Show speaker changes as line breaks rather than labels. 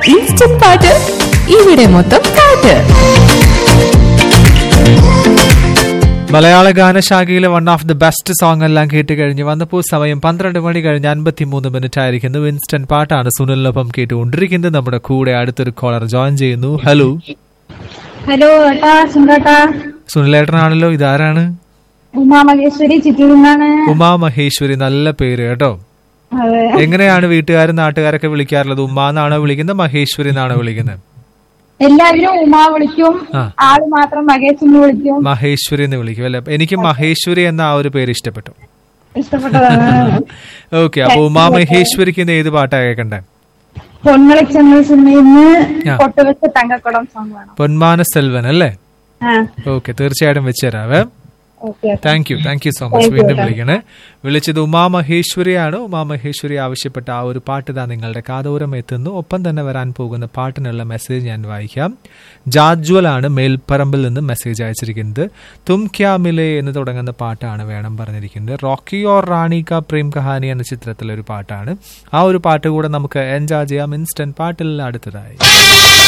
Instant പാട്ട് ഇവിടെ മൊത്തം പാട്ട്
മലയാള ഗാനശാഖയിലെ one of the best song എല്ലാം കേട്ട് കഴിഞ്ഞ് വന്നപ്പോൾ സമയം പന്ത്രണ്ട് മണി കഴിഞ്ഞ് അൻപത്തിമൂന്ന് മിനിറ്റ് ആയിരിക്കുന്നു വിൻസ്റ്റൺ പാട്ടാണ് സുനിലിനൊപ്പം കേട്ടുകൊണ്ടിരിക്കുന്നത് നമ്മുടെ കൂടെ അടുത്തൊരു കോളർ ജോയിൻ ചെയ്യുന്നു ഹലോ
ഹലോ ഏട്ടാ സുന്ദരേട്ടാ
സുനിലേട്ടനാണല്ലോ ഇതാരാണ്
ഉമാ മഹേശ്വരി ചിറ്റൂരിൽ നിന്നാണ്
ഉമാ മഹേശ്വരി നല്ല പേര് കേട്ടോ
അതെ
എങ്ങനെയാണ് വീട്ടുകാരും നാട്ടുകാരൊക്കെ വിളിക്കാറുള്ളത് ഉമ്മ എന്നാണോ വിളിക്കുന്നത് മഹേശ്വരി എന്നാണോ വിളിക്കുന്നത്
എല്ലാവരും ഉമാ വിളിക്കും
ആ.
ആള് മാത്രം മഹേഷ് എന്ന് വിളിക്കും
മഹേശ്വരി എന്ന് വിളിക്കും അല്ലെ എനിക്ക് മഹേശ്വരി എന്ന ആ ഒരു പേര് ഇഷ്ടപ്പെട്ടു
ഇഷ്ടപ്പെട്ടതാണ്
ഓക്കെ അപ്പൊ ഉമാ മഹേശ്വരിക്ക് ഇന്ന് ഏത് പാട്ടാ കേൾക്കണ്ടേ
പൊന്മളി ചെന്ന സിനിമയിൽ നിന്ന്
ആ.
പൊട്ടുവെച്ച തങ്കക്കുടം സോങ് വേണം
പൊന്മാന സെൽവൻ അല്ലേ
ആ
ഓക്കെ തീർച്ചയായിട്ടും വെച്ചുതരാവേ
okay
thank you thank you so much വീണ്ടും വിളിക്കണേ വിളിച്ചത് ഉമാ മഹേശ്വരിയാണ് ഉമാ മഹേശ്വരി ആവശ്യപ്പെട്ട ആ ഒരു പാട്ട് ഇതാ നിങ്ങളുടെ കാതോരം എത്തുന്നു ഒപ്പം തന്നെ വരാൻ പോകുന്ന പാട്ടിനുള്ള മെസ്സേജ് ഞാൻ വായിക്കാം ജാജ്വലാണ് മേൽപ്പറമ്പിൽ നിന്ന് മെസ്സേജ് അയച്ചിരിക്കുന്നത് തും ക്യാ മിലേ എന്ന് തുടങ്ങുന്ന പാട്ടാണ് വേണം പറഞ്ഞിരിക്കുന്നത് റോക്കി ഓർ റാണി കാ പ്രേം കഹാനി എന്ന ചിത്രത്തിലെ ഒരു പാട്ടാണ് ആ ഒരു പാട്ട് കൂടെ നമുക്ക് എൻജോയ് ചെയ്യാം ഇൻസ്റ്റന്റ് പാട്ടിൽ അടുത്തതായി